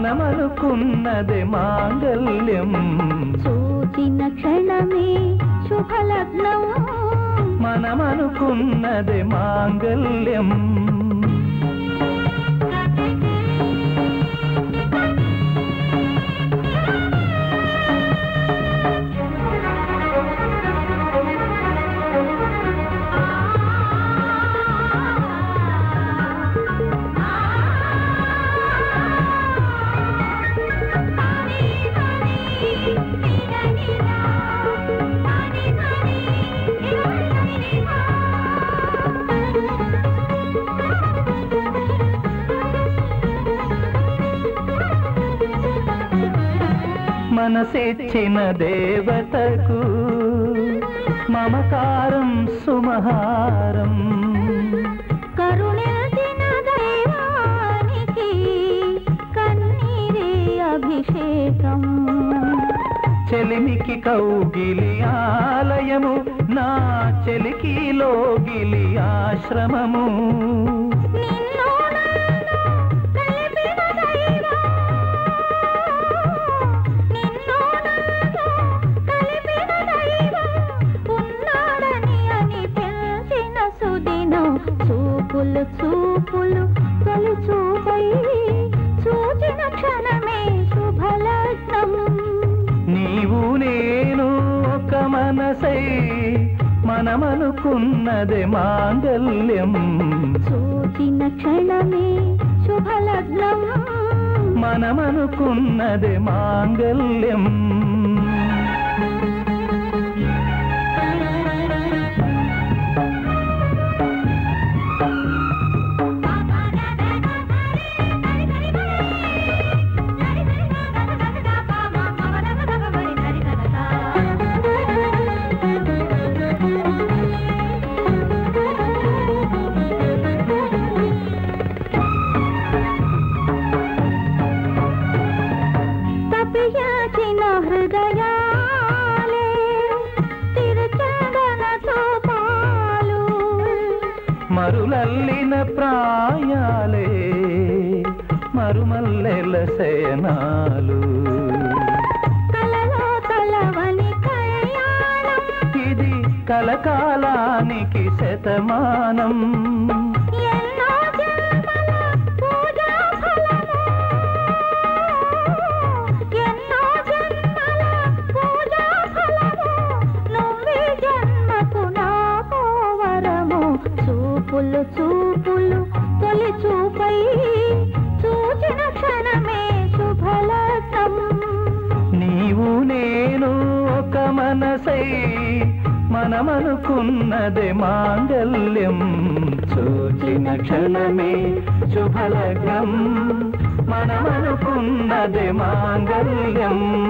మనమనుకున్నదే మాంగల్యం చూచిన క్షణమే శుభలగ్నం మనమనుకున్నదే మాంగల్యం మనసిచ్చిన దేవతకు మమకారం సుమహారం కరుణించిన దైవానికి కన్నీరే అభిషేకం చెలిమికి కౌగిలి ఆలయము నా చెలికి లోగిలి ఆశ్రమము నిన్ను నన్ను కలిపిన దైవం నిన్ను నన్ను కలిపిన దైవం ఉన్నాడని అని తెలిసిన సుదినం చూపులు చూపులు తొలి చూపై చూచిన క్షణమే శుభలగ్నం నీవు నేను ఒక మనసై మనమనుకున్నదే మాంగల్యం చూచిన క్షణమే శుభలగ్నం మనమనుకున్నదే మాంగల్యం తపియాచిన హృదయాలే తిరుచందన చూపాలు మరులల్లిన ప్రాయాలే మరుమల్లెల శయనాలు కలలో తలవని కళ్యాణం ఇది కలకాలానికి శతమానం ఎన్నో జన్మల పూజా ఫలము ఎన్నో జన్మల పూజా ఫలము నువ్వే జన్మకు నాకు వరము చూపులు చూపులు తొలి చూపై చూచిన క్షణమే శుభలగ్నం నీవు నేను ఒక మనసై మనమనుకున్నదే మాంగల్యం చూచిన క్షణమే శుభలగ్నం మనమనుకున్నదే మాంగల్యం